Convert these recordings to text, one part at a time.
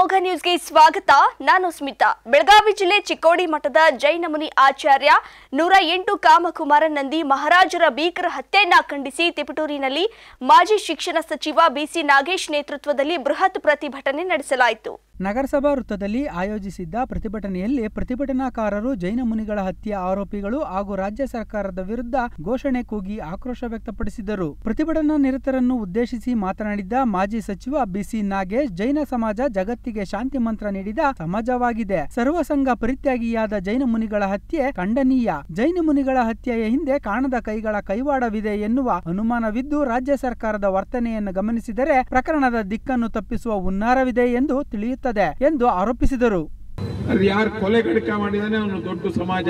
ಅಮೋಘ ನ್ಯೂಸ್ಗೆ ಸ್ವಾಗತ ನಾನು ಸ್ಮಿತಾ ಬೆಳಗಾವಿ ಜಿಲ್ಲೆ ಚಿಕ್ಕೋಡಿ ಮಠದ ಜೈನಮುನಿ ಆಚಾರ್ಯ ನೂರ ಎಂಟು ಕಾಮಕುಮಾರ ನಂದಿ ಮಹಾರಾಜರ ಭೀಕರ ಹತ್ಯೆಯನ್ನ ಖಂಡಿಸಿ ತಿಪಟೂರಿನಲ್ಲಿ ಮಾಜಿ ಶಿಕ್ಷಣ ಸಚಿವ ಬಿಸಿ ನಾಗೇಶ್ ನೇತೃತ್ವದಲ್ಲಿ ಬೃಹತ್ ಪ್ರತಿಭಟನೆ ನಡೆಸಲಾಯಿತು ನಗರಸಭಾ ವೃತ್ತದಲ್ಲಿ ಆಯೋಜಿಸಿದ್ದ ಪ್ರತಿಭಟನೆಯಲ್ಲಿ ಪ್ರತಿಭಟನಾಕಾರರು ಜೈನ ಮುನಿಗಳ ಹತ್ಯೆ ಆರೋಪಿಗಳು ಹಾಗೂ ರಾಜ್ಯ ಸರ್ಕಾರದ ವಿರುದ್ಧ ಘೋಷಣೆ ಕೂಗಿ ಆಕ್ರೋಶ ವ್ಯಕ್ತಪಡಿಸಿದರು ಪ್ರತಿಭಟನಾ ನಿರತರನ್ನು ಉದ್ದೇಶಿಸಿ ಮಾತನಾಡಿದ್ದ ಮಾಜಿ ಸಚಿವ ಬಿಸಿ ನಾಗೇಶ್ ಜೈನ ಸಮಾಜ ಜಗತ್ತಿಗೆ ಶಾಂತಿ ಮಂತ್ರ ನೀಡಿದ ಸಮಾಜವಾಗಿದೆ ಸರ್ವಸಂಘ ಪರಿತ್ಯಾಗಿಯಾದ ಜೈನ ಮುನಿಗಳ ಹತ್ಯೆ ಖಂಡನೀಯ ಜೈನ ಮುನಿಗಳ ಹತ್ಯೆಯ ಹಿಂದೆ ಕಾಣದ ಕೈಗಳ ಕೈವಾಡವಿದೆ ಎನ್ನುವ ಅನುಮಾನವಿದ್ದು ರಾಜ್ಯ ಸರ್ಕಾರದ ವರ್ತನೆಯನ್ನು ಗಮನಿಸಿದರೆ ಪ್ರಕರಣದ ದಿಕ್ಕನ್ನು ತಪ್ಪಿಸುವ ಹುನ್ನಾರವಿದೆ ಎಂದು ತಿಳಿಯುತ್ತದೆ ಎಂದು ಆರೋಪಿಸಿದರು ಅದು ಯಾರು ಕೊಲೆಗಡಿಕೆ ಮಾಡಿದಾನೆ ಅವನು ದೊಡ್ಡ ಸಮಾಜ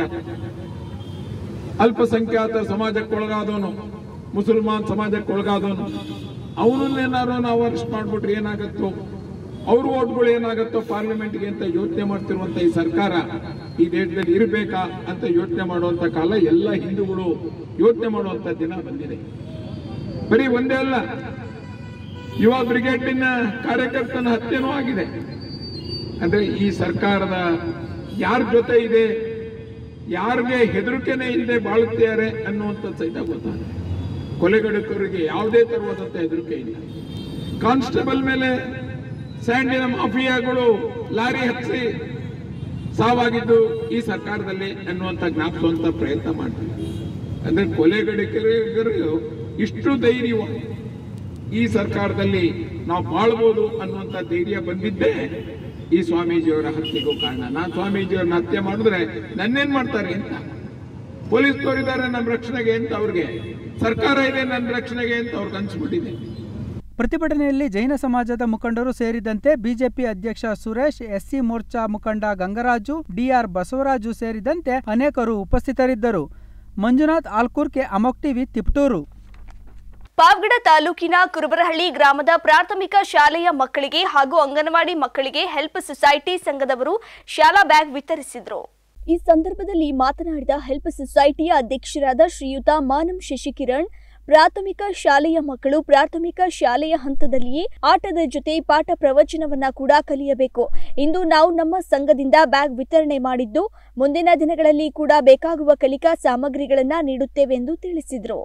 ಅಲ್ಪಸಂಖ್ಯಾತ ಸಮಾಜಕ್ಕೆ ಒಳಗಾದವನು ಮುಸಲ್ಮಾನ್ ಸಮಾಜಕ್ಕೆ ಒಳಗಾದವನು ಅವನನ್ನೇನಾದ್ರು ನಾವು ಅರೆಸ್ಟ್ ಮಾಡ್ಬಿಟ್ರೆ ಏನಾಗತ್ತೋ ಅವ್ರ ಓಟ್ಗಳು ಏನಾಗತ್ತೋ ಪಾರ್ಲಿಮೆಂಟ್ಗೆ ಅಂತ ಯೋಚನೆ ಮಾಡ್ತಿರುವಂತ ಈ ಸರ್ಕಾರ ಈ ದೇಶದಲ್ಲಿ ಇರಬೇಕಾ ಅಂತ ಯೋಚನೆ ಮಾಡುವಂತ ಕಾಲ ಎಲ್ಲ ಹಿಂದೂಗಳು ಯೋಚನೆ ಮಾಡುವಂತ ದಿನ ಬಂದಿದೆ ಬರೀ ಒಂದೇ ಅಲ್ಲ ಯುವ ಬ್ರಿಗೇಡಿನ ಕಾರ್ಯಕರ್ತನ ಹತ್ಯೆನೂ ಆಗಿದೆ ಅಂದ್ರೆ ಈ ಸರ್ಕಾರದ ಯಾರ ಜೊತೆ ಇದೆ ಯಾರಿಗೆ ಹೆದರಿಕೆನೆ ಇಲ್ಲದೆ ಬಾಳುತ್ತಾರೆ ಅನ್ನುವಂಥದ್ದು ಸಹಿತ ಗೊತ್ತಾಗುತ್ತೆ ಕೊಲೆಗಡುಕರಿಗೆ ಯಾವುದೇ ತರವಾದಂತ ಹೆದರಿಕೆ ಇಲ್ಲ ಕಾನ್ಸ್ಟೇಬಲ್ ಮೇಲೆ ಸ್ಯಾಂಡಿನ ಮಾಫಿಯಾಗಳು ಲಾರಿ ಹಚ್ಚಿ ಸಾವಾಗಿದ್ದು ಈ ಸರ್ಕಾರದಲ್ಲಿ ಅನ್ನುವಂಥ ಜ್ಞಾಪಿಸುವಂತ ಪ್ರಯತ್ನ ಮಾಡ್ತಾರೆ ಅಂದ್ರೆ ಕೊಲೆಗಡಿಕರಿಗರು ಇಷ್ಟು ಧೈರ್ಯ ಈ ಸರ್ಕಾರದಲ್ಲಿ ನಾವು ಬಾಳ್ಬೋದು ಅನ್ನುವಂತ ಧೈರ್ಯ ಬಂದಿದ್ದೇ ಈ ಸ್ವಾಮೀಜಿಯವರ ಹತ್ಯೆಗೂ ಕಾರಣ ನಾನು ಸ್ವಾಮೀಜಿಯವ್ರನ್ನ ಹತ್ಯೆ ಮಾಡಿದ್ರೆ ನನ್ನೇನ್ ಮಾಡ್ತಾರೆ ಅಂತ ಪೊಲೀಸ್ನವರಿದ್ದಾರೆ ನಮ್ಮ ರಕ್ಷಣೆಗೆ ಅಂತ ಅವ್ರಿಗೆ ಸರ್ಕಾರ ಇದೆ ನನ್ನ ರಕ್ಷಣೆಗೆ ಅಂತ ಅವ್ರಿಗೆ ಅನ್ಸ್ಬಿಟ್ಟಿದೆ ಪ್ರತಿಭಟನೆಯಲ್ಲಿ ಜೈನ ಸಮಾಜದ ಮುಖಂಡರು ಸೇರಿದಂತೆ ಬಿಜೆಪಿ ಅಧ್ಯಕ್ಷ ಸುರೇಶ್ ಎಸ್ಸಿ ಮೋರ್ಚಾ ಮುಖಂಡ ಗಂಗರಾಜು ಡಿಆರ್ ಬಸವರಾಜು ಸೇರಿದಂತೆ ಅನೇಕರು ಉಪಸ್ಥಿತರಿದ್ದರು ಮಂಜುನಾಥ್ ಆಲ್ಕೂರ್ಕೆ ಅಮೋಕ್ ಟಿವಿ ತಿಪಟೂರು ಪಾವಗಡ ತಾಲೂಕಿನ ಕುರುಬರಹಳ್ಳಿ ಗ್ರಾಮದ ಪ್ರಾಥಮಿಕ ಶಾಲೆಯ ಮಕ್ಕಳಿಗೆ ಹಾಗೂ ಅಂಗನವಾಡಿ ಮಕ್ಕಳಿಗೆ ಹೆಲ್ಪ್ ಸೊಸೈಟಿ ಸಂಘದವರು ಶಾಲಾ ಬ್ಯಾಗ್ ವಿತರಿಸಿದರು ಈ ಸಂದರ್ಭದಲ್ಲಿ ಮಾತನಾಡಿದ ಹೆಲ್ಪ್ ಸೊಸೈಟಿಯ ಅಧ್ಯಕ್ಷರಾದ ಶ್ರೀಯುತ ಮಾನಂ ಶಶಿಕಿರಣ್ ಪ್ರಾಥಮಿಕ ಶಾಲೆಯ ಮಕ್ಕಳು ಪ್ರಾಥಮಿಕ ಶಾಲೆಯ ಹಂತದಲ್ಲಿಯೇ ಆಟದ ಜೊತೆ ಪಾಠ ಪ್ರವಚನವನ್ನ ಕೂಡ ಕಲಿಯಬೇಕು ಇಂದು ನಾವು ನಮ್ಮ ಸಂಘದಿಂದ ಬ್ಯಾಗ್ ವಿತರಣೆ ಮಾಡಿದ್ದು ಮುಂದಿನ ದಿನಗಳಲ್ಲಿ ಕೂಡ ಬೇಕಾಗುವ ಕಲಿಕಾ ಸಾಮಗ್ರಿಗಳನ್ನ ನೀಡುತ್ತೇವೆ ಎಂದು ತಿಳಿಸಿದರು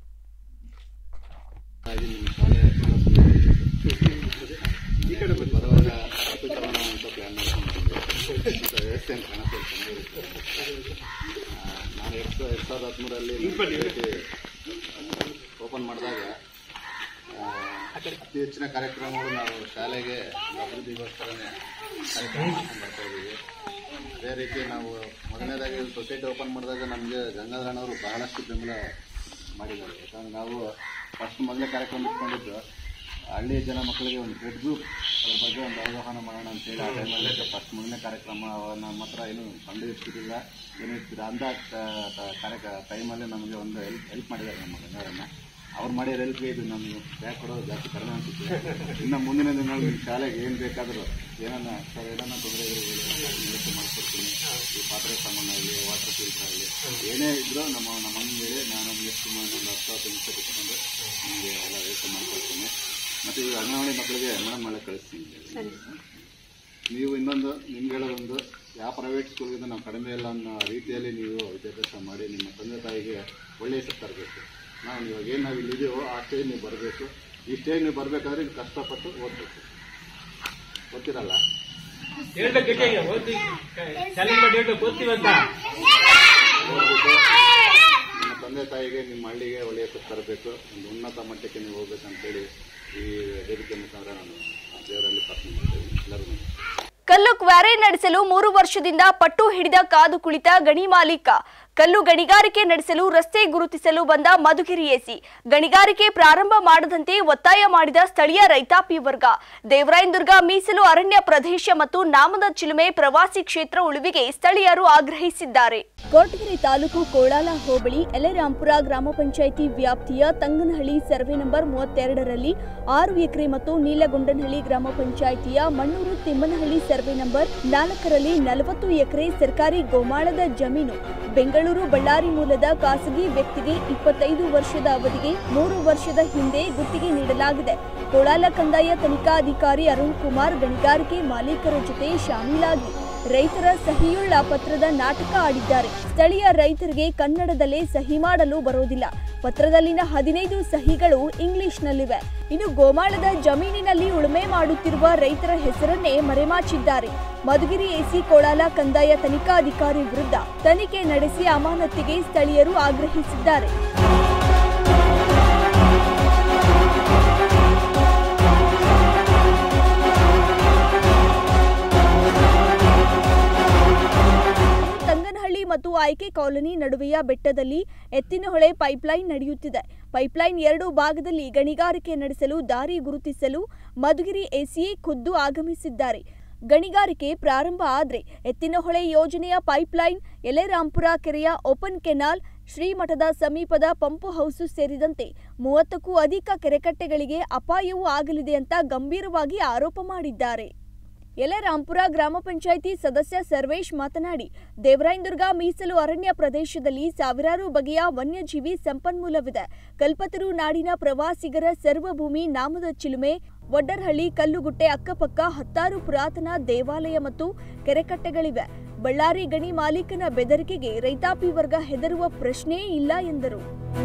ಬರುವಾಗ ಹತ್ತು ತರೋಣ ಅಂತ ಪ್ಲಾನ್ ಮಾಡ್ಕೊಂಡಿದ್ದೆ ಅಂತ ವ್ಯವಸ್ಥೆ ಅಂತ ಕಾಣುತ್ತೆ ಚೆನ್ನಾಗಿರುತ್ತೆ ಆ, ನಾನು ಎರಡು ಸಾವಿರ ಎರಡು ಸಾವಿರದ ಹದಿಮೂರರಲ್ಲಿ ಓಪನ್ ಮಾಡಿದಾಗ ಆ, ಅತಿ ಹೆಚ್ಚಿನ ಕಾರ್ಯಕ್ರಮಗಳು ನಾವು ಶಾಲೆಗೆ ಅಭಿವೃದ್ಧಿಗೋಸ್ಕರನೇ ಕಾರ್ಯಕ್ರಮ ಮಾಡ್ಕೊಂಡು ಬರ್ತಾ ಇದ್ದೀವಿ ಅದೇ ರೀತಿ ನಾವು ಮೊದಲನೇದಾಗಿ ಸೊಸೈಟಿ ಓಪನ್ ಮಾಡಿದಾಗ ನಮಗೆ ಗಂಗಾಧರಣ್ಣವರು ಬಹಳಷ್ಟು ಬೆಂಬಲ ಮಾಡಿದ್ದಾರೆ ಯಾಕಂದ್ರೆ ನಾವು ಫಸ್ಟ್ ಮೊದಲನೇ ಕಾರ್ಯಕ್ರಮ ಇಟ್ಕೊಂಡಿದ್ದು ಹಳ್ಳಿಯ ಜನ ಮಕ್ಕಳಿಗೆ ಒಂದು ಬ್ಲಡ್ ಗ್ರೂಪ್ ಅದ್ರ ಬಗ್ಗೆ ಒಂದು ಅವಗಾಹನ ಮಾಡೋಣ ಅಂತೇಳಿ ಆ ಟೈಮಲ್ಲಿ ಫಸ್ಟ್ ಮೊದಲನೇ ಕಾರ್ಯಕ್ರಮ ಅವಾಗ ನಮ್ಮ ಹತ್ರ ಏನು ಫಂಡ್ ಇರ್ತಿರಲಿಲ್ಲ ಏನು ಇರ್ತಿಲ್ಲ ಅಂದ ಕಾರ್ಯ ಟೈಮಲ್ಲಿ ನಮಗೆ ಒಂದು ಹೆಲ್ಪ್ ಹೆಲ್ಪ್ ಮಾಡಿದ್ದಾರೆ ನಮ್ಮ ಗಂಗಾರನ್ನ ಅವ್ರು ಮಾಡಿರೋ ಹೆಲ್ಪ್ಗೆ ಇದು ನಮಗೆ ಬ್ಯಾಗ್ ಕೊಡೋದು ಜಾಸ್ತಿ ಕಡಿಮೆ ಅನಿಸುತ್ತೆ ಇನ್ನು ಮುಂದಿನ ದಿನಗಳಲ್ಲಿ ನಿಮ್ಮ ಶಾಲೆಗೆ ಏನು ಬೇಕಾದರೂ ಏನನ್ನ ಸರ್ ಏನನ್ನ ತೊಂದರೆ ನಿವೃತ್ತಿ ಮಾಡಿಕೊಡ್ತೀನಿ ಈ ಪಾತ್ರೆ ಸಾಮಾನು ಆಗಲಿ ವಾಟರ್ ಫಿಲ್ಟರ್ ಆಗಲಿ ಏನೇ ಇದ್ರೂ ನಮ್ಮ ನಮ್ಮ ಹೇಳಿ ನಾನು ಎಷ್ಟು ಒಂದು ಹತ್ತು ಹತ್ತು ನಿಮಿಷ ಬಿಟ್ಕೊಂಡು ನಿಮಗೆ ಎಲ್ಲ ವ್ಯವಸ್ಥೆ ಮಾಡಿಕೊಡ್ತೀನಿ ಮತ್ತು ಈ ಅಂಗನವಾಡಿ ಮಕ್ಕಳಿಗೆ ಮೇಡಮ್ ಮಳೆ ಕಳಿಸ್ತೀನಿ ನೀವು ಇನ್ನೊಂದು ನಿಮ್ಗೆ ಹೇಳೋದೊಂದು ಯಾವ ಪ್ರೈವೇಟ್ ಸ್ಕೂಲ್ಗಿಂತ ನಾವು ಕಡಿಮೆ ಇಲ್ಲ ಅನ್ನೋ ರೀತಿಯಲ್ಲಿ ನೀವು ವಿದ್ಯಾಭ್ಯಾಸ ಮಾಡಿ ನಿಮ್ಮ ತಂದೆ ತಾಯಿಗೆ ಒಳ್ಳೆಯ ಹೆಸರು ತರಬೇಕು ನಾವು ಇವಾಗ ಏನು ನಾವು ಇಲ್ಲಿದೆಯೋ ಆ ಸ್ಟೇಜ್ ನೀವು ಬರಬೇಕು ಈ ಸ್ಟೇಜ್ ನೀವು ಬರಬೇಕಾದ್ರೆ ನೀವು ಕಷ್ಟಪಟ್ಟು ಓದಬೇಕು ಗೊತ್ತಿರಲ್ಲ ಓದ್ಬಿಟ್ಟು ನಿಮ್ಮ ತಂದೆ ತಾಯಿಗೆ ನಿಮ್ಮ ಹಳ್ಳಿಗೆ ಒಳ್ಳೆಯ ಹೆಸರು ತರಬೇಕು ಒಂದು ಉನ್ನತ ಮಟ್ಟಕ್ಕೆ ನೀವು ಹೋಗ್ಬೇಕಂತೇಳಿ ಈ ವೇದಿಕೆ ಮುಖಾಂತರ ನಾನು ದೇವರಲ್ಲಿ ಪ್ರಾರ್ಥನೆ ಮಾಡ್ತೀನಿ ಎಲ್ಲರಿಗೂ ಕಲ್ಲು ಕ್ವಾರೆ ನಡೆಸಲು ಮೂರು ವರ್ಷದಿಂದ ಪಟ್ಟು ಹಿಡಿದ ಕಾದು ಕುಳಿತ ಗಣಿ ಮಾಲೀಕ ಕಲ್ಲು ಗಣಿಗಾರಿಕೆ ನಡೆಸಲು ರಸ್ತೆ ಗುರುತಿಸಲು ಬಂದ ಮಧುಗಿರಿ ಎಸಿ ಗಣಿಗಾರಿಕೆ ಪ್ರಾರಂಭ ಮಾಡದಂತೆ ಒತ್ತಾಯ ಮಾಡಿದ ಸ್ಥಳೀಯ ರೈತಾಪಿ ವರ್ಗ ದೇವರಾಯನದುರ್ಗ ಮೀಸಲು ಅರಣ್ಯ ಪ್ರದೇಶ ಮತ್ತು ನಾಮದ ಚಿಲುಮೆ ಪ್ರವಾಸಿ ಕ್ಷೇತ್ರ ಉಳಿವಿಗೆ ಸ್ಥಳೀಯರು ಆಗ್ರಹಿಸಿದ್ದಾರೆ ಕೊರಟಗೆರೆ ತಾಲೂಕು ಕೋಳಾಲ ಹೋಬಳಿ ಎಲೆರಾಂಪುರ ಗ್ರಾಮ ಪಂಚಾಯಿತಿ ವ್ಯಾಪ್ತಿಯ ತಂಗನಹಳ್ಳಿ ಸರ್ವೆ ನಂಬರ್ ಮೂವತ್ತೆರಡರಲ್ಲಿ ಆರು ಎಕರೆ ಮತ್ತು ನೀಲಗೊಂಡನಹಳ್ಳಿ ಗ್ರಾಮ ಪಂಚಾಯಿತಿಯ ಮಣ್ಣೂರು ತಿಮ್ಮನಹಳ್ಳಿ ಸರ್ವೆ ನಂಬರ್ ನಾಲ್ಕರಲ್ಲಿ ನಲವತ್ತು ಎಕರೆ ಸರ್ಕಾರಿ ಗೋಮಾಳದ ಜಮೀನು ಬೆಂಗಳೂರು ಬಳ್ಳಾರಿ ಮೂಲದ ಖಾಸಗಿ ವ್ಯಕ್ತಿಗೆ ಇಪ್ಪತ್ತೈದು ವರ್ಷದ ಅವಧಿಗೆ ಮೂರು ವರ್ಷದ ಹಿಂದೆ ಗುತ್ತಿಗೆ ನೀಡಲಾಗಿದೆ ಕೋಳಾಲ ಕಂದಾಯ ತನಿಖಾಧಿಕಾರಿ ಅರುಣ್ ಕುಮಾರ್ ಗಣಿಗಾರಿಕೆ ಮಾಲೀಕರ ಜೊತೆ ಶಾಮೀಲಾಗಿ ರೈತರ ಸಹಿಯುಳ್ಳ ಪತ್ರದ ನಾಟಕ ಆಡಿದ್ದಾರೆ ಸ್ಥಳೀಯ ರೈತರಿಗೆ ಕನ್ನಡದಲ್ಲೇ ಸಹಿ ಮಾಡಲು ಬರೋದಿಲ್ಲ ಪತ್ರದಲ್ಲಿನ ಹದಿನೈದು ಸಹಿಗಳು ಇಂಗ್ಲಿಷ್ನಲ್ಲಿವೆ ಇನ್ನು ಗೋಮಾಳದ ಜಮೀನಿನಲ್ಲಿ ಉಳುಮೆ ಮಾಡುತ್ತಿರುವ ರೈತರ ಹೆಸರನ್ನೇ ಮರೆಮಾಚಿದ್ದಾರೆ ಮಧುಗಿರಿ ಎಸಿ ಕೋಳಾಲ ಕಂದಾಯ ತನಿಖಾಧಿಕಾರಿ ವಿರುದ್ಧ ತನಿಖೆ ನಡೆಸಿ ಅಮಾನತಿಗೆ ಸ್ಥಳೀಯರು ಆಗ್ರಹಿಸಿದ್ದಾರೆ ತಂಗನಹಳ್ಳಿ ಮತ್ತು ಆಯ್ಕೆ ಕಾಲೋನಿ ನಡುವೆಯ ಬೆಟ್ಟದಲ್ಲಿ ಎತ್ತಿನಹೊಳೆ ಪೈಪ್ಲೈನ್ ನಡೆಯುತ್ತಿದೆ ಪೈಪ್ಲೈನ್ ಎರಡು ಭಾಗದಲ್ಲಿ ಗಣಿಗಾರಿಕೆ ನಡೆಸಲು ದಾರಿ ಗುರುತಿಸಲು ಮಧುಗಿರಿ ಎಸಿಎ ಖುದ್ದು ಆಗಮಿಸಿದ್ದಾರೆ ಗಣಿಗಾರಿಕೆ ಪ್ರಾರಂಭ ಆದ್ರೆ ಎತ್ತಿನಹೊಳೆ ಯೋಜನೆಯ ಪೈಪ್ಲೈನ್ ಎಲೆರಾಂಪುರ ಕೆರೆಯ ಓಪನ್ ಕೆನಾಲ್ ಶ್ರೀಮಠದ ಸಮೀಪದ ಪಂಪು ಹೌಸು ಸೇರಿದಂತೆ ಮೂವತ್ತಕ್ಕೂ ಅಧಿಕ ಕೆರೆಕಟ್ಟೆಗಳಿಗೆ ಅಪಾಯವೂ ಆಗಲಿದೆ ಅಂತ ಗಂಭೀರವಾಗಿ ಆರೋಪ ಮಾಡಿದ್ದಾರೆ ಯಲರಾಂಪುರ ಗ್ರಾಮ ಪಂಚಾಯಿತಿ ಸದಸ್ಯ ಸರ್ವೇಶ್ ಮಾತನಾಡಿ ದೇವರಾಯನದುರ್ಗ ಮೀಸಲು ಅರಣ್ಯ ಪ್ರದೇಶದಲ್ಲಿ ಸಾವಿರಾರು ಬಗೆಯ ವನ್ಯಜೀವಿ ಸಂಪನ್ಮೂಲವಿದೆ ಕಲ್ಪತರು ನಾಡಿನ ಪ್ರವಾಸಿಗರ ಸರ್ವಭೂಮಿ ನಾಮದ ಚಿಲುಮೆ ಒಡ್ಡರ್ಹಳ್ಳಿ ಕಲ್ಲುಗುಟ್ಟೆ ಅಕ್ಕಪಕ್ಕ ಹತ್ತಾರು ಪುರಾತನ ದೇವಾಲಯ ಮತ್ತು ಕೆರೆಕಟ್ಟೆಗಳಿವೆ ಬಳ್ಳಾರಿ ಗಣಿ ಮಾಲೀಕನ ಬೆದರಿಕೆಗೆ ರೈತಾಪಿ ವರ್ಗ ಹೆದರುವ ಪ್ರಶ್ನೆಯೇ ಇಲ್ಲ ಎಂದರು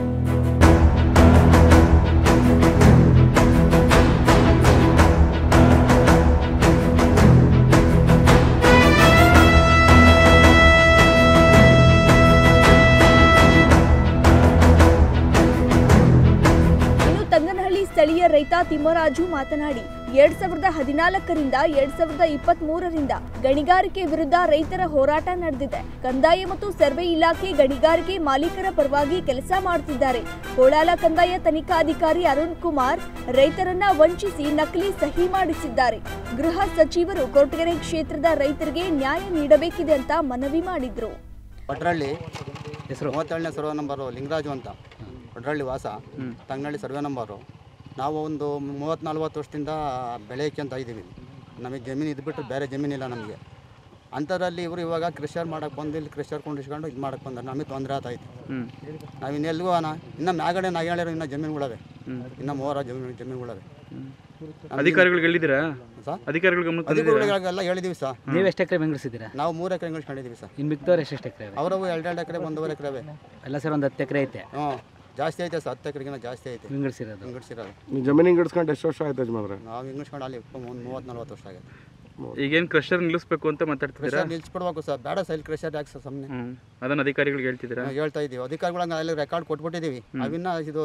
ಇನ್ನು ತಂಗನಹಳ್ಳಿ ಸ್ಥಳೀಯ ರೈತ ತಿಮ್ಮರಾಜು ಮಾತನಾಡಿ ಎರಡ್ ಸಾವಿರದ ಹದಿನಾಲ್ಕರಿಂದ ಎರಡ್ ಸಾವಿರದ ಇಪ್ಪತ್ತ್ ಮೂರರಿಂದ ಗಣಿಗಾರಿಕೆ ವಿರುದ್ಧ ರೈತರ ಹೋರಾಟ ನಡೆದಿದೆ ಕಂದಾಯ ಮತ್ತು ಸರ್ವೆ ಇಲಾಖೆ ಗಣಿಗಾರಿಕೆ ಮಾಲೀಕರ ಪರವಾಗಿ ಕೆಲಸ ಮಾಡುತ್ತಿದ್ದಾರೆ ಕೋಳಾಲ ಕಂದಾಯ ತನಿಖಾಧಿಕಾರಿ ಅರುಣ್ ಕುಮಾರ್ ರೈತರನ್ನ ವಂಚಿಸಿ ನಕಲಿ ಸಹಿ ಮಾಡಿಸಿದ್ದಾರೆ ಗೃಹ ಸಚಿವರು ಕೊರಟಗೆರೆ ಕ್ಷೇತ್ರದ ರೈತರಿಗೆ ನ್ಯಾಯ ನೀಡಬೇಕಿದೆ ಅಂತ ಮನವಿ ಮಾಡಿದ್ರು ಭಟ್ರಳ್ಳಿ ಹೆಸರು ಮೂವತ್ತೇಳನೇ ಸರ್ವೆ ನಂಬರು ಲಿಂಗರಾಜು ಅಂತ ಭಟ್ರಳ್ಳಿ ವಾಸ ತಂಗನಹಳ್ಳಿ ಸರ್ವೆ ನಂಬರು ನಾವು ಒಂದು ಮೂವತ್ತು ನಲ್ವತ್ತು ವರ್ಷದಿಂದ ಬೆಳೆಯೋಕ್ಕೆ ಅಂತ ಇದ್ದೀವಿ ನಮಗೆ ಜಮೀನು ಇದ್ಬಿಟ್ಟು ಬೇರೆ ಜಮೀನಿಲ್ಲ ನಮಗೆ ಅಂಥದ್ರಲ್ಲಿ ಇವರು ಇವಾಗ ಕೃಷಿಯರ್ ಮಾಡಕ್ಕೆ ಬಂದು ಇಲ್ಲಿ ಕೃಷಿಯರ್ ಕೊಂಡಿಸ್ಕೊಂಡು ಇದು ಮಾಡಕ್ಕೆ ಬಂದ್ರೆ ನಮಗೆ ತೊಂದರೆ ಆಗ್ತೈತೆ ನಾವು ಇನ್ನೆಲ್ಲಿಗೂ ಅಣ್ಣ ಇನ್ನು ಮ್ಯಾಗಡೆ ನಾ ಹೇಳಿರೋ ಇನ್ನೂ ಜಮೀನುಗಳವೆ ಇನ್ನು ಮೂವರ ಜಮೀನು ಜಮೀನುಗಳವೆ ಅಧಿಕಾರಿಗಳಿಗೆ ಹೇಳಿದ್ದೀರಾ ಸರ್ ಅಧಿಕಾರಿಗಳ ಗಮನ ತಂದಿದ್ದೀರಾ? ಅಧಿಕಾರಿಗಳಿಗೆಲ್ಲ ಹೇಳಿದ್ದೀವಿ ಸರ್ ನೀವು ಎಷ್ಟು ಎಕರೆ ಬೆಂಗ್ಳಿಸಿದ್ದೀರಾ ನಾವು ಮೂರು ಎಕರೆ ಇಂಗ್ಲಿಷ್ಕೊಂಡಿದ್ದೀವಿ ಸರ್ ಇನ್ನು ಮಿಕ್ದವ್ರು ಎಷ್ಟೆಷ್ಟು ಎಕರೆ ಇವೆ ಅವರವು ಎರಡೆರಡು ಎಕರೆ ಒಂದೂವರೆ ಎಕರೆ ಅವೆ ಎಲ್ಲ ಸರ್ ಒಂದು ಹತ್ತು ಎಕರೆ ಐತೆ ಹ್ಞೂ ಜಾಸ್ತಿ ಐತೆ ಸರ್ ಹತ್ತು ಎಕರೆಗಿನ ಜಾಸ್ತಿ ಐತೆ ವಿಂಗಡಿಸಿರೋದು ಇಂಗ್ಲಿಷ್ಿರೋದು ನೀವು ಜಮೀನಿಗೆ ಗಿಡ್ಸ್ಕೊಂಡು ಎಷ್ಟು ವರ್ಷ ಆಯ್ತು ಯಜಮಾನ್ರೆ ನಾವು ಇಂಗ್ಲಿಷ್ಕೊಂಡು ಅಲ್ಲಿ ಒಂದು ಮೂವತ್ತು ನಲ್ವತ್ತು ವರ್ಷ ಆಗಿದೆ ಈಗೇನು ಕ್ರಷರ್ ನಿಲ್ಲಿಸ್ಬೇಕು ಅಂತ ಮಾತಾಡ್ತಿದ್ದೀರಾ ಕ್ರೆಷರ್ ನಿಲ್ಸ್ಬಿಡ್ಬೇಕು ಸರ್ ಬೇಡ ಸೈಲ್ ಕ್ರೆಷರ್ ಯಾಕೆ ಸರ್ ಸುಮ್ಮನೆ ಹ್ಞೂ ಅದನ್ನು ಅಧಿಕಾರಿಗಳಿಗೆ ಹೇಳ್ತಿದ್ದೀರಾ ಹೇಳ್ತಾ ಇದ್ದೀವಿ ಅಧಿಕಾರಿಗಳಂಗೆ ಅಲ್ಲಿ ರೆಕಾರ್ಡ್ ಕೊಟ್ಬಿಟ್ಟಿದ್ದೀವಿ ಅವಿನ್ನ ಇದು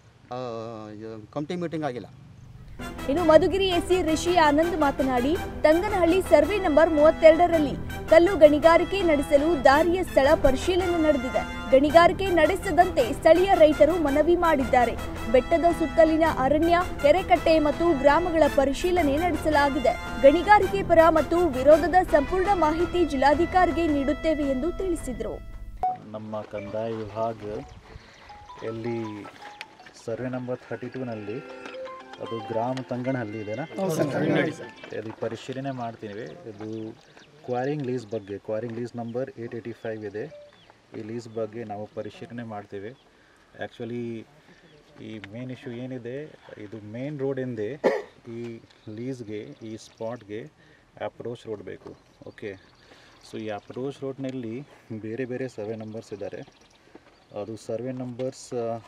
ಕಮಿಟಿ ಮೀಟಿಂಗ್ ಆಗಿಲ್ಲ ಇನ್ನು ಮಧುಗಿರಿ ಎಸಿ ರಿಷಿ ಆನಂದ್ ಮಾತನಾಡಿ ತಂಗನಹಳ್ಳಿ ಸರ್ವೆ ನಂಬರ್ ಮೂವತ್ತೆರಡರಲ್ಲಿ ಕಲ್ಲು ಗಣಿಗಾರಿಕೆ ನಡೆಸಲು ದಾರಿಯ ಸ್ಥಳ ಪರಿಶೀಲನೆ ನಡೆದಿದೆ ಗಣಿಗಾರಿಕೆ ನಡೆಸದಂತೆ ಸ್ಥಳೀಯ ರೈತರು ಮನವಿ ಮಾಡಿದ್ದಾರೆ ಬೆಟ್ಟದ ಸುತ್ತಲಿನ ಅರಣ್ಯ ಕೆರೆಕಟ್ಟೆ ಮತ್ತು ಗ್ರಾಮಗಳ ಪರಿಶೀಲನೆ ನಡೆಸಲಾಗಿದೆ ಗಣಿಗಾರಿಕೆ ಪರ ಮತ್ತು ವಿರೋಧದ ಸಂಪೂರ್ಣ ಮಾಹಿತಿ ಜಿಲ್ಲಾಧಿಕಾರಿಗೆ ನೀಡುತ್ತೇವೆ ಎಂದು ತಿಳಿಸಿದರು ನಮ್ಮ ಕಂದಾಯ ವಿಭಾಗ ಎಲ್ಲಿ ಸರ್ವೆ ನಂಬರ್ ಥರ್ಟಿ ಟೂನಲ್ಲಿ ಅದು ಗ್ರಾಮ ತಂಗನಹಳ್ಳಿ ಇದೆನಾ ಅದು ಪರಿಶೀಲನೆ ಮಾಡ್ತೀವಿ ಇದು ಕ್ವಾರಿಂಗ್ ಲೀಸ್ ಬಗ್ಗೆ quarrying lease number eight eighty five ಇದೆ ಈ ಲೀಸ್ ಬಗ್ಗೆ ನಾವು ಪರಿಶೀಲನೆ ಮಾಡ್ತೀವಿ ಆ್ಯಕ್ಚುಲಿ ಈ ಮೇನ್ ಇಶ್ಯೂ ಏನಿದೆ ಇದು ಮೇನ್ ರೋಡಿಂದೆ ಈ ಲೀಸ್ಗೆ ಈ ಸ್ಪಾಟ್ಗೆ ಅಪ್ರೋಚ್ ರೋಡ್ ಬೇಕು ಓಕೆ ಸೊ ಈ ಅಪ್ರೋಚ್ ರೋಡ್ನಲ್ಲಿ ಬೇರೆ ಬೇರೆ ಸರ್ವೆ ನಂಬರ್ಸ್ ಇದ್ದಾರೆ ಅದು ಸರ್ವೆ ನಂಬರ್ಸ್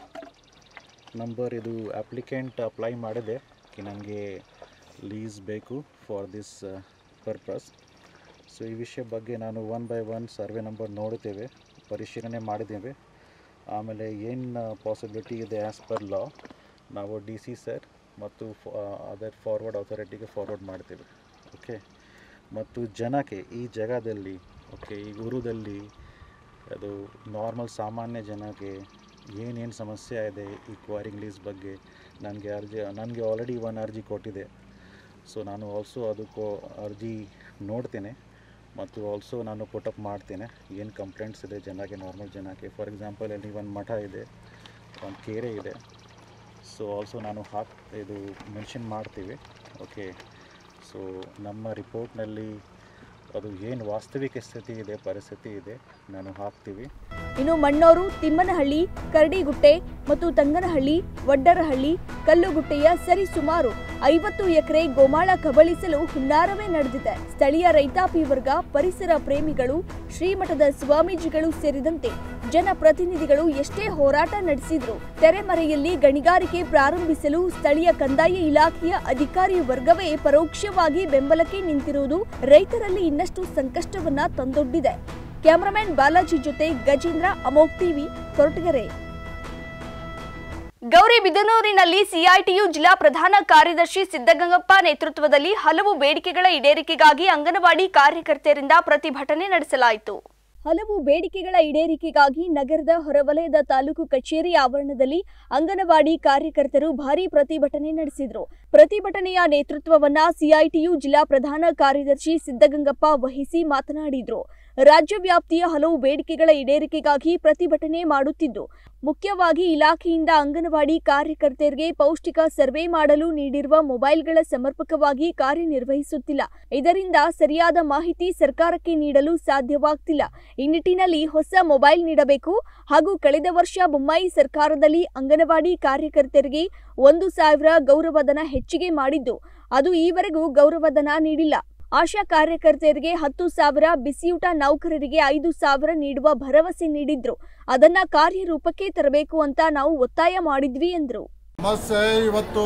ನಂಬರ್ ಇದು ಅಪ್ಲಿಕೆಂಟ್ ಅಪ್ಲೈ ಮಾಡಿದೆ ಕಿ ನನಗೆ ಲೀಸ್ ಬೇಕು ಫಾರ್ ದಿಸ್ ಪರ್ಪಸ್ ಸೊ ಈ ವಿಷಯ ಬಗ್ಗೆ ನಾನು one by one survey number ನೋಡುತ್ತೇವೆ ಪರಿಶೀಲನೆ ಮಾಡಿದ್ದೇವೆ ಆಮೇಲೆ ಏನು ಪಾಸಿಬಿಲಿಟಿ ಇದೆ ಆ್ಯಸ್ ಪರ್ ಲಾ ನಾವು ಡಿ ಸಿ ಸರ್ ಮತ್ತು ಅದರ್ ಫಾರ್ವರ್ಡ್ ಅಥಾರಿಟಿಗೆ ಫಾರ್ವರ್ಡ್ ಮಾಡ್ತೇವೆ ಓಕೆ ಮತ್ತು ಜನಕ್ಕೆ ಈ ಜಾಗದಲ್ಲಿ ಓಕೆ ಈ ಊರುದಲ್ಲಿ ಅದು ನಾರ್ಮಲ್ ಸಾಮಾನ್ಯ ಜನಕ್ಕೆ ಏನೇನು ಸಮಸ್ಯೆ ಇದೆ ಈ ಕ್ವಾರಿಂಗ್ ಲೀಸ್ ಬಗ್ಗೆ ನನಗೆ ಅರ್ಜಿ ನನಗೆ ಆಲ್ರೆಡಿ ಒನ್ ಅರ್ಜಿ ಕೊಟ್ಟಿದೆ ಸೊ ನಾನು ಆಲ್ಸೋ ಅದಕ್ಕೂ ಅರ್ಜಿ ನೋಡ್ತೇನೆ ಮತ್ತು ಆಲ್ಸೋ ನಾನು ಪುಟಪ್ ಮಾಡ್ತೇನೆ ಏನು ಕಂಪ್ಲೇಂಟ್ಸ್ ಇದೆ ಜನಕ್ಕೆ ನಾರ್ಮಲ್ ಜನಕ್ಕೆ ಫಾರ್ ಎಕ್ಸಾಂಪಲ್ ಅಲ್ಲಿ ಒಂದು ಮಠ ಇದೆ ಒಂದು ಕೆರೆ ಇದೆ ಸೊ ಆಲ್ಸೋ ನಾನು ಹಾಕ್ ಇದು ಮೆನ್ಷನ್ ಮಾಡ್ತೀವಿ ಓಕೆ ಸೊ ನಮ್ಮ ರಿಪೋರ್ಟ್ನಲ್ಲಿ ಅದು ಏನು ವಾಸ್ತವಿಕ ಸ್ಥಿತಿ ಇದೆ ಪರಿಸ್ಥಿತಿ ಇದೆ ನಾನು ಹಾಕ್ತೀವಿ ಇನ್ನು ಮಣ್ಣೂರು ತಿಮ್ಮನಹಳ್ಳಿ ಕರಡಿಗುಟ್ಟೆ ಮತ್ತು ತಂಗನಹಳ್ಳಿ ವಡ್ಡರಹಳ್ಳಿ ಕಲ್ಲುಗುಟ್ಟೆಯ ಸರಿ ಸುಮಾರು ಐವತ್ತು ಎಕರೆ ಗೋಮಾಳ ಕಬಳಿಸಲು ಹುನ್ನಾರವೇ ನಡೆದಿದೆ ಸ್ಥಳೀಯ ರೈತಾಪಿ ವರ್ಗ ಪರಿಸರ ಪ್ರೇಮಿಗಳು ಶ್ರೀಮಠದ ಸ್ವಾಮೀಜಿಗಳು ಸೇರಿದಂತೆ ಜನಪ್ರತಿನಿಧಿಗಳು ಎಷ್ಟೇ ಹೋರಾಟ ನಡೆಸಿದ್ರು ತೆರೆಮರೆಯಲ್ಲಿ ಗಣಿಗಾರಿಕೆ ಪ್ರಾರಂಭಿಸಲು ಸ್ಥಳೀಯ ಕಂದಾಯ ಇಲಾಖೆಯ ಅಧಿಕಾರಿ ವರ್ಗವೇ ಪರೋಕ್ಷವಾಗಿ ಬೆಂಬಲಕ್ಕೆ ನಿಂತಿರುವುದು ರೈತರಲ್ಲಿ ಇನ್ನಷ್ಟು ಸಂಕಷ್ಟವನ್ನ ತಂದೊಡ್ಡಿದೆ ಕ್ಯಾಮರಾಮನ್ ಬಾಲಾಜಿ ಜೊತೆ ಗಜೇಂದ್ರ ಅಮೋಕ್ ಟಿವಿ ಕೊರಟಗೆರೆ ಗೌರಿಬಿದನೂರಿನಲ್ಲಿ ಸಿಐಟಿಯು ಜಿಲ್ಲಾ ಪ್ರಧಾನ ಕಾರ್ಯದರ್ಶಿ ಸಿದ್ದಗಂಗಪ್ಪ ನೇತೃತ್ವದಲ್ಲಿ ಹಲವು ಬೇಡಿಕೆಗಳ ಈಡೇರಿಕೆಗಾಗಿ ಅಂಗನವಾಡಿ ಕಾರ್ಯಕರ್ತೆಯರಿಂದ ಪ್ರತಿಭಟನೆ ನಡೆಸಲಾಯಿತು ಹಲವು ಬೇಡಿಕೆಗಳ ಈಡೇರಿಕೆಗಾಗಿ ನಗರದ ಹೊರವಲಯದ ತಾಲೂಕು ಕಚೇರಿ ಆವರಣದಲ್ಲಿ ಅಂಗನವಾಡಿ ಕಾರ್ಯಕರ್ತರು ಭಾರೀ ಪ್ರತಿಭಟನೆ ನಡೆಸಿದರು ಪ್ರತಿಭಟನೆಯ ನೇತೃತ್ವವನ್ನ ಸಿಐಟಿಯು ಜಿಲ್ಲಾ ಪ್ರಧಾನ ಕಾರ್ಯದರ್ಶಿ ಸಿದ್ದಗಂಗಪ್ಪ ವಹಿಸಿ ಮಾತನಾಡಿದ್ರು ರಾಜ್ಯ ವ್ಯಾಪ್ತಿಯ ಹಲವು ಬೇಡಿಕೆಗಳ ಈಡೇರಿಕೆಗಾಗಿ ಪ್ರತಿಭಟನೆ ಮಾಡುತ್ತಿದ್ದು ಮುಖ್ಯವಾಗಿ ಇಲಾಖೆಯಿಂದ ಅಂಗನವಾಡಿ ಕಾರ್ಯಕರ್ತೆಯರಿಗೆ ಪೌಷ್ಟಿಕ ಸರ್ವೆ ಮಾಡಲು ನೀಡಿರುವ ಮೊಬೈಲ್ಗಳ ಸಮರ್ಪಕವಾಗಿ ಕಾರ್ಯನಿರ್ವಹಿಸುತ್ತಿಲ್ಲ ಇದರಿಂದ ಸರಿಯಾದ ಮಾಹಿತಿ ಸರ್ಕಾರಕ್ಕೆ ನೀಡಲು ಸಾಧ್ಯವಾಗ್ತಿಲ್ಲ ಈ ನಿಟ್ಟಿನಲ್ಲಿ ಹೊಸ ಮೊಬೈಲ್ ನೀಡಬೇಕು ಹಾಗೂ ಕಳೆದ ವರ್ಷ ಬೊಮ್ಮಾಯಿ ಸರ್ಕಾರದಲ್ಲಿ ಅಂಗನವಾಡಿ ಕಾರ್ಯಕರ್ತೆಯರಿಗೆ ಒಂದು ಸಾವಿರ ಗೌರವಧನ ಹೆಚ್ಚಿಗೆ ಮಾಡಿದ್ದು ಅದು ಈವರೆಗೂ ಗೌರವಧನ ನೀಡಿಲ್ಲ ಆಶಾ ಕಾರ್ಯಕರ್ತೆಯರಿಗೆ ಹತ್ತು ಸಾವಿರ ಬಿಸಿಯೂಟ ನೌಕರರಿಗೆ ಐದು ಸಾವಿರ ನೀಡುವ ಭರವಸೆ ನೀಡಿದ್ರು ಅದನ್ನ ಕಾರ್ಯರೂಪಕ್ಕೆ ತರಬೇಕು ಅಂತ ನಾವು ಒತ್ತಾಯ ಮಾಡಿದ್ವಿ ಎಂದ್ರು ಸಮಸ್ಯೆ ಇವತ್ತು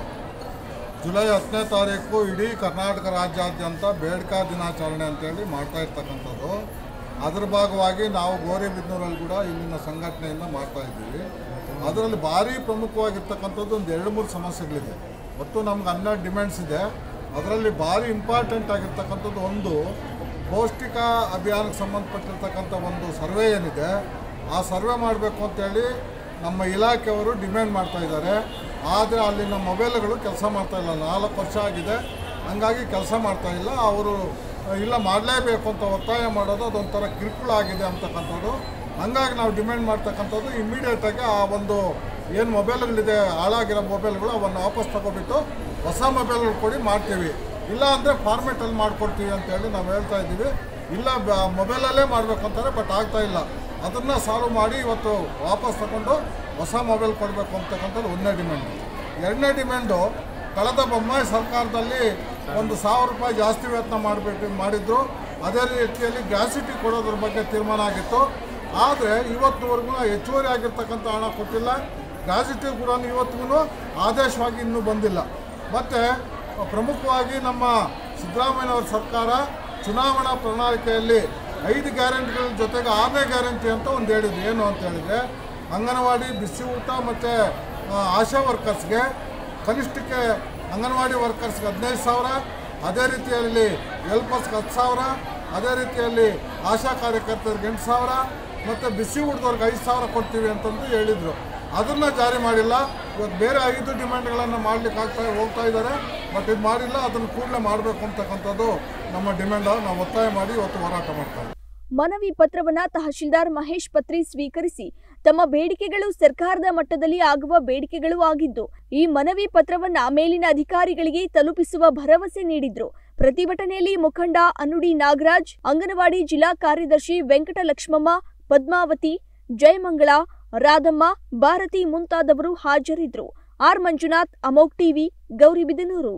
ಜುಲೈ ಹತ್ತನೇ ತಾರೀಕು ಇಡೀ ಕರ್ನಾಟಕ ರಾಜ್ಯಾದ್ಯಂತ ಬೇಡಿಕಾ ದಿನಾಚರಣೆ ಅಂತೇಳಿ ಮಾಡ್ತಾ ಇರ್ತಕ್ಕಂಥದ್ದು ಅದ್ರ ಭಾಗವಾಗಿ ನಾವು ಗೌರಿಬಿದನೂರಲ್ಲಿ ಕೂಡ ಇಲ್ಲಿನ ಸಂಘಟನೆಯಿಂದ ಮಾಡ್ತಾ ಇದ್ದೀವಿ ಅದರಲ್ಲಿ ಭಾರಿ ಪ್ರಮುಖವಾಗಿರ್ತಕ್ಕಂಥದ್ದು ಒಂದು ಎರಡು ಮೂರು ಸಮಸ್ಯೆಗಳಿದೆ ಒಟ್ಟು ನಮ್ಗೆ ಹನ್ನೆರಡು ಡಿಮ್ಯಾಂಡ್ಸ್ ಇದೆ ಅದರಲ್ಲಿ ಭಾರಿ ಇಂಪಾರ್ಟೆಂಟ್ ಆಗಿರ್ತಕ್ಕಂಥದ್ದು ಒಂದು ಪೌಷ್ಟಿಕ ಅಭಿಯಾನಕ್ಕೆ ಸಂಬಂಧಪಟ್ಟಿರ್ತಕ್ಕಂಥ ಒಂದು ಸರ್ವೆ ಏನಿದೆ ಆ ಸರ್ವೆ ಮಾಡಬೇಕು ಅಂತೇಳಿ ನಮ್ಮ ಇಲಾಖೆಯವರು ಡಿಮ್ಯಾಂಡ್ ಮಾಡ್ತಾ ಇದ್ದಾರೆ ಆದರೆ ಅಲ್ಲಿನ ಮೊಬೈಲ್ಗಳು ಕೆಲಸ ಮಾಡ್ತಾ ಇಲ್ಲ ನಾಲ್ಕು ವರ್ಷ ಆಗಿದೆ ಹಂಗಾಗಿ ಕೆಲಸ ಮಾಡ್ತಾ ಇಲ್ಲ ಅವರು ಇಲ್ಲ ಮಾಡಲೇಬೇಕು ಅಂತ ಒತ್ತಾಯ ಮಾಡೋದು ಅದೊಂಥರ ಕಿರುಕುಳ ಆಗಿದೆ ಅಂತಕ್ಕಂಥದ್ದು ಹಂಗಾಗಿ ನಾವು ಡಿಮ್ಯಾಂಡ್ ಮಾಡ್ತಕ್ಕಂಥದ್ದು ಇಮ್ಮಿಡಿಯೇಟಾಗಿ ಆ ಒಂದು ಏನು ಮೊಬೈಲ್ಗಳಿದೆ ಹಾಳಾಗಿರೋ ಮೊಬೈಲ್ಗಳು ಅವನ್ನು ವಾಪಸ್ ತಗೊಬಿಟ್ಟು ಹೊಸ ಮೊಬೈಲ್ಗಳು ಕೊಡಿ ಮಾಡ್ತೀವಿ ಇಲ್ಲ ಅಂದರೆ ಫಾರ್ಮೆಟಲ್ಲಿ ಮಾಡಿಕೊಡ್ತೀವಿ ಅಂತೇಳಿ ನಾವು ಹೇಳ್ತಾ ಇದ್ದೀವಿ ಇಲ್ಲ ಬ- ಮೊಬೈಲಲ್ಲೇ ಮಾಡಬೇಕು ಅಂತಾರೆ ಬಟ್ ಆಗ್ತಾ ಇಲ್ಲ ಅದನ್ನು ಸಾಲ್ವ್ ಮಾಡಿ ಇವತ್ತು ವಾಪಸ್ ತಗೊಂಡು ಹೊಸ ಮೊಬೈಲ್ ಕೊಡಬೇಕು ಅಂತಕ್ಕಂಥದ್ದು ಒಂದನೇ ಡಿಮ್ಯಾಂಡು ಎರಡನೇ ಡಿಮ್ಯಾಂಡು ಕಳೆದ ಬೊಮ್ಮಾಯಿ ಸರ್ಕಾರದಲ್ಲಿ ಒಂದು ಸಾವಿರ ರೂಪಾಯಿ ಜಾಸ್ತಿ ವೇತನ ಮಾಡಬೇಕು ಮಾಡಿದ್ರು ಅದೇ ರೀತಿಯಲ್ಲಿ ಗ್ರಾಸಿಟಿ ಕೊಡೋದ್ರ ಬಗ್ಗೆ ತೀರ್ಮಾನ ಆಗಿತ್ತು ಆದರೆ ಇವತ್ತುವರೆಗೂ ಹೆಚ್ಚುವರಿ ಆಗಿರ್ತಕ್ಕಂಥ ಹಣ ಕೊಟ್ಟಿಲ್ಲ ಗ್ರಾಸಿಟಿ ಕೂಡ ಇವತ್ತಿಗೂ ಆದೇಶವಾಗಿ ಇನ್ನೂ ಬಂದಿಲ್ಲ ಮತ್ತು ಪ್ರಮುಖವಾಗಿ ನಮ್ಮ ಸಿದ್ದರಾಮಯ್ಯನವರ ಸರ್ಕಾರ ಚುನಾವಣಾ ಪ್ರಣಾಳಿಕೆಯಲ್ಲಿ ಐದು ಗ್ಯಾರಂಟಿಗಳ ಜೊತೆಗೆ ಆರನೇ ಗ್ಯಾರಂಟಿ ಅಂತ ಒಂದು ಹೇಳಿದ್ರು ಏನು ಅಂತ ಹೇಳಿದರೆ ಅಂಗನವಾಡಿ ಬಿಸಿ ಊಟ ಮತ್ತು ಆಶಾ ವರ್ಕರ್ಸ್ಗೆ ಕನಿಷ್ಠಕ್ಕೆ ಅಂಗನವಾಡಿ ವರ್ಕರ್ಸ್ಗೆ ಹದಿನೈದು ಸಾವಿರ ಅದೇ ರೀತಿಯಲ್ಲಿ ಹೆಲ್ಪರ್ಸ್ಗೆ ಹತ್ತು ಸಾವಿರ ಅದೇ ರೀತಿಯಲ್ಲಿ ಆಶಾ ಕಾರ್ಯಕರ್ತರಿಗೆ ಎಂಟು ಸಾವಿರ ಮತ್ತು ಬಿಸಿ ಊಟದವ್ರಿಗೆ ಐದು ಸಾವಿರ ಕೊಡ್ತೀವಿ ಅಂತಂದು ಹೇಳಿದರು ಅದನ್ನು ಜಾರಿ ಮಾಡಿಲ್ಲ ಇವತ್ತು ಬೇರೆ ಐದು ಡಿಮ್ಯಾಂಡ್ಗಳನ್ನು ಮಾಡ್ಲಿಕ್ಕೆ ಆಗ್ತಾ ಹೋಗ್ತಾ ಇದ್ದಾರೆ ಬಟ್ ಇದು ಮಾಡಿಲ್ಲ ಅದನ್ನು ಕೂಡಲೇ ಮಾಡಬೇಕು ಅಂತಕ್ಕಂಥದ್ದು ನಮ್ಮ ಡಿಮ್ಯಾಂಡ್ ನಾವು ಒತ್ತಾಯ ಮಾಡಿ ಇವತ್ತು ಹೋರಾಟ ಮಾಡ್ತಾ ಇದ್ದೀವಿ ಮನವಿ ಪತ್ರವನ್ನ ತಹಶೀಲ್ದಾರ್ ಮಹೇಶ್ ಪತ್ರಿ ಸ್ವೀಕರಿಸಿ ತಮ್ಮ ಬೇಡಿಕೆಗಳು ಸರ್ಕಾರದ ಮಟ್ಟದಲ್ಲಿ ಆಗುವ ಬೇಡಿಕೆಗಳು ಆಗಿದ್ದು ಈ ಮನವಿ ಪತ್ರವನ್ನ ಮೇಲಿನ ಅಧಿಕಾರಿಗಳಿಗೆ ತಲುಪಿಸುವ ಭರವಸೆ ನೀಡಿದ್ರು ಪ್ರತಿಭಟನೆಯಲ್ಲಿ ಮುಖಂಡ ಅನುಡಿ ನಾಗರಾಜ್ ಅಂಗನವಾಡಿ ಜಿಲ್ಲಾ ಕಾರ್ಯದರ್ಶಿ ವೆಂಕಟಲಕ್ಷ್ಮಮ್ಮ ಪದ್ಮಾವತಿ ಜಯಮಂಗಳ ರಾಧಮ್ಮ ಭಾರತಿ ಮುಂತಾದವರು ಹಾಜರಿದ್ದರು ಆರ್ ಮಂಜುನಾಥ್ ಅಮೋಕ್ ಟಿವಿ ಗೌರಿಬಿದನೂರು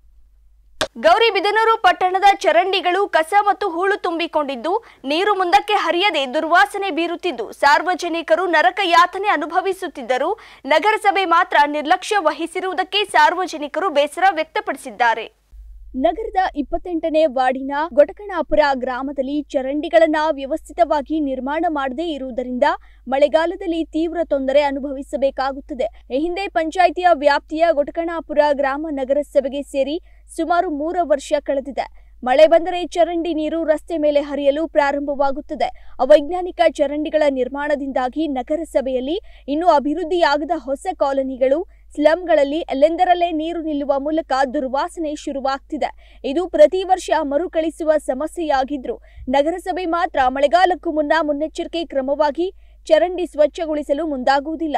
ಗೌರಿಬಿದನೂರು ಪಟ್ಟಣದ ಚರಂಡಿಗಳು ಕಸ ಮತ್ತು ಹೂಳು ತುಂಬಿಕೊಂಡಿದ್ದು ನೀರು ಮುಂದಕ್ಕೆ ಹರಿಯದೆ ದುರ್ವಾಸನೆ ಬೀರುತ್ತಿದ್ದು ಸಾರ್ವಜನಿಕರು ನರಕ ಯಾತನೆ ಅನುಭವಿಸುತ್ತಿದ್ದರು ನಗರಸಭೆ ಮಾತ್ರ ನಿರ್ಲಕ್ಷ್ಯ ವಹಿಸಿರುವುದಕ್ಕೆ ಸಾರ್ವಜನಿಕರು ಬೇಸರ ವ್ಯಕ್ತಪಡಿಸಿದ್ದಾರೆ ನಗರದ ಇಪ್ಪತ್ತೆಂಟನೇ ವಾರ್ಡಿನ ಗೊಟಕಣಾಪುರ ಗ್ರಾಮದಲ್ಲಿ ಚರಂಡಿಗಳನ್ನ ವ್ಯವಸ್ಥಿತವಾಗಿ ನಿರ್ಮಾಣ ಮಾಡದೇ ಇರುವುದರಿಂದ ಮಳೆಗಾಲದಲ್ಲಿ ತೀವ್ರ ತೊಂದರೆ ಅನುಭವಿಸಬೇಕಾಗುತ್ತದೆ ಈ ಹಿಂದೆ ಪಂಚಾಯಿತಿಯ ವ್ಯಾಪ್ತಿಯ ಗೊಟಕಣಾಪುರ ಗ್ರಾಮ ನಗರಸಭೆಗೆ ಸೇರಿ ಸುಮಾರು ಮೂರು ವರ್ಷ ಕಳೆದಿದೆ ಮಳೆ ಬಂದರೆ ಚರಂಡಿ ನೀರು ರಸ್ತೆ ಮೇಲೆ ಹರಿಯಲು ಪ್ರಾರಂಭವಾಗುತ್ತದೆ ಅವೈಜ್ಞಾನಿಕ ಚರಂಡಿಗಳ ನಿರ್ಮಾಣದಿಂದಾಗಿ ನಗರಸಭೆಯಲ್ಲಿ ಇನ್ನೂ ಅಭಿವೃದ್ಧಿಯಾಗದ ಹೊಸ ಕಾಲನಿಗಳು ಸ್ಲಂಗಳಲ್ಲಿ ಎಲ್ಲೆಂದರಲ್ಲೇ ನೀರು ನಿಲ್ಲುವ ಮೂಲಕ ದುರ್ವಾಸನೆ ಶುರುವಾಗ್ತಿದೆ ಇದು ಪ್ರತಿ ವರ್ಷ ಮರುಕಳಿಸುವ ಸಮಸ್ಯೆಯಾಗಿದ್ರು ನಗರಸಭೆ ಮಾತ್ರ ಮಳೆಗಾಲಕ್ಕೂ ಮುನ್ನ ಮುನ್ನೆಚ್ಚರಿಕೆ ಕ್ರಮವಾಗಿ ಚರಂಡಿ ಸ್ವಚ್ಛಗೊಳಿಸಲು ಮುಂದಾಗುವುದಿಲ್ಲ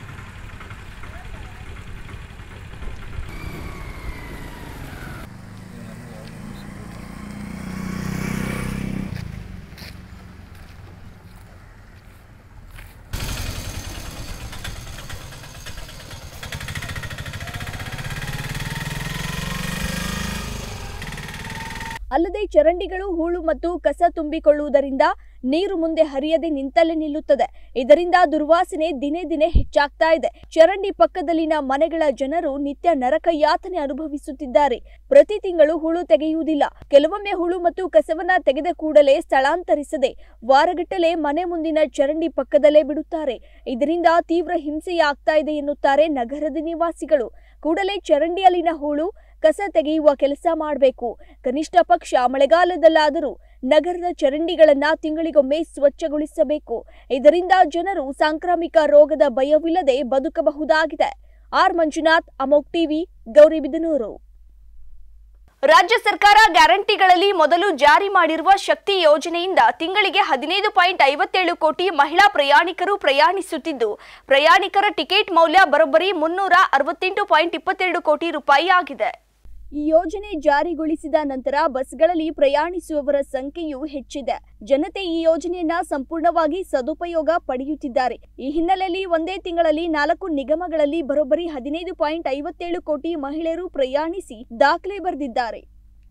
ಅಲ್ಲದೆ ಚರಂಡಿಗಳು ಹೂಳು ಮತ್ತು ಕಸ ತುಂಬಿಕೊಳ್ಳುವುದರಿಂದ ನೀರು ಮುಂದೆ ಹರಿಯದೆ ನಿಂತಲ್ಲೇ ನಿಲ್ಲುತ್ತದೆ ಇದರಿಂದ ದುರ್ವಾಸನೆ ದಿನೇ ದಿನೇ ಹೆಚ್ಚಾಗ್ತಾ ಇದೆ ಚರಂಡಿ ಪಕ್ಕದಲ್ಲಿನ ಮನೆಗಳ ಜನರು ನಿತ್ಯ ನರಕ ಯಾತನೆ ಅನುಭವಿಸುತ್ತಿದ್ದಾರೆ ಪ್ರತಿ ತಿಂಗಳು ಹುಳು ತೆಗೆಯುವುದಿಲ್ಲ ಕೆಲವೊಮ್ಮೆ ಹುಳು ಮತ್ತು ಕಸವನ್ನ ತೆಗೆದ ಕೂಡಲೇ ಸ್ಥಳಾಂತರಿಸದೆ ವಾರಗಟ್ಟಲೆ ಮನೆ ಮುಂದಿನ ಚರಂಡಿ ಪಕ್ಕದಲ್ಲೇ ಬಿಡುತ್ತಾರೆ ಇದರಿಂದ ತೀವ್ರ ಹಿಂಸೆಯಾಗ್ತಾ ಇದೆ ಎನ್ನುತ್ತಾರೆ ನಗರದ ನಿವಾಸಿಗಳು ಕೂಡಲೇ ಚರಂಡಿಯಲ್ಲಿನ ಹೂಳು ಕಸ ತೆಗೆಯುವ ಕೆಲಸ ಮಾಡಬೇಕು ಕನಿಷ್ಠ ಪಕ್ಷ ಮಳೆಗಾಲದಲ್ಲಾದರೂ ನಗರದ ಚರಂಡಿಗಳನ್ನ ತಿಂಗಳಿಗೊಮ್ಮೆ ಸ್ವಚ್ಛಗೊಳಿಸಬೇಕು ಇದರಿಂದ ಜನರು ಸಾಂಕ್ರಾಮಿಕ ರೋಗದ ಭಯವಿಲ್ಲದೆ ಬದುಕಬಹುದಾಗಿದೆ ಆರ್ ಮಂಜುನಾಥ್ ಅಮೋಕ್ ಟಿವಿ ಗೌರಿಬಿದನೂರು ರಾಜ್ಯ ಸರ್ಕಾರ ಗ್ಯಾರಂಟಿಗಳಲ್ಲಿ ಮೊದಲು ಜಾರಿ ಮಾಡಿರುವ ಶಕ್ತಿ ಯೋಜನೆಯಿಂದ ತಿಂಗಳಿಗೆ ಹದಿನೈದು ಪಾಯಿಂಟ್ ಐವತ್ತೇಳು ಕೋಟಿ ಮಹಿಳಾ ಪ್ರಯಾಣಿಕರು ಪ್ರಯಾಣಿಸುತ್ತಿದ್ದು ಪ್ರಯಾಣಿಕರ ಟಿಕೆಟ್ ಮೌಲ್ಯ ಬರೋಬ್ಬರಿ ಮುನ್ನೂರ ಅರವತ್ತೆಂಟು ಪಾಯಿಂಟ್ ಇಪ್ಪತ್ತೆರಡು ಕೋಟಿ ರೂಪಾಯಿ ಆಗಿದೆ ಈ ಯೋಜನೆ ಜಾರಿಗೊಳಿಸಿದ ನಂತರ ಬಸ್ಗಳಲ್ಲಿ ಪ್ರಯಾಣಿಸುವವರ ಸಂಖ್ಯೆಯೂ ಹೆಚ್ಚಿದೆ ಜನತೆ ಈ ಯೋಜನೆಯನ್ನ ಸಂಪೂರ್ಣವಾಗಿ ಸದುಪಯೋಗ ಪಡೆಯುತ್ತಿದ್ದಾರೆ ಈ ಹಿನ್ನೆಲೆಯಲ್ಲಿ ಒಂದೇ ತಿಂಗಳಲ್ಲಿ ನಾಲ್ಕು ನಿಗಮಗಳಲ್ಲಿ ಬರೋಬ್ಬರಿ ಹದಿನೈದು ಪಾಯಿಂಟ್ ಐವತ್ತೇಳು ಕೋಟಿ ಮಹಿಳೆಯರು ಪ್ರಯಾಣಿಸಿ ದಾಖಲೆ ಬರೆದಿದ್ದಾರೆ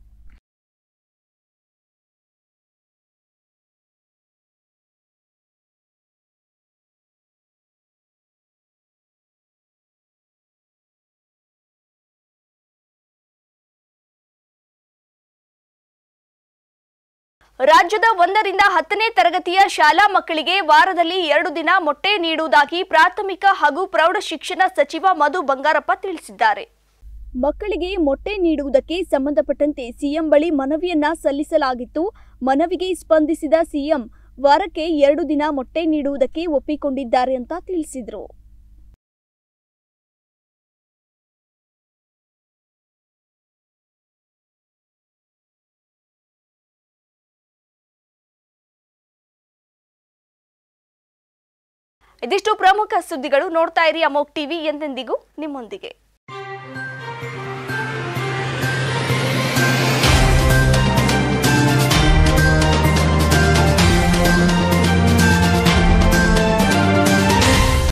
ರಾಜ್ಯದ ಒಂದರಿಂದ ಹತ್ತನೇ ತರಗತಿಯ ಶಾಲಾ ಮಕ್ಕಳಿಗೆ ವಾರದಲ್ಲಿ ಎರಡು ದಿನ ಮೊಟ್ಟೆ ನೀಡುವುದಾಗಿ ಪ್ರಾಥಮಿಕ ಹಾಗೂ ಪ್ರೌಢ ಶಿಕ್ಷಣ ಸಚಿವ ಮಧು ಬಂಗಾರಪ್ಪ ತಿಳಿಸಿದ್ದಾರೆ ಮಕ್ಕಳಿಗೆ ಮೊಟ್ಟೆ ನೀಡುವುದಕ್ಕೆ ಸಂಬಂಧಪಟ್ಟಂತೆ ಸಿಎಂ ಬಳಿ ಮನವಿಯನ್ನ ಸಲ್ಲಿಸಲಾಗಿತ್ತು ಮನವಿಗೆ ಸ್ಪಂದಿಸಿದ ಸಿಎಂ ವಾರಕ್ಕೆ ಎರಡು ದಿನ ಮೊಟ್ಟೆ ನೀಡುವುದಕ್ಕೆ ಒಪ್ಪಿಕೊಂಡಿದ್ದಾರೆ ಅಂತ ತಿಳಿಸಿದರು ಇದಿಷ್ಟು ಪ್ರಮುಖ ಸುದ್ದಿಗಳು ನೋಡ್ತಾ ಇರಿ ಅಮೋಕ್ ಟಿವಿ ಎಂದೆಂದಿಗೂ ನಿಮ್ಮೊಂದಿಗೆ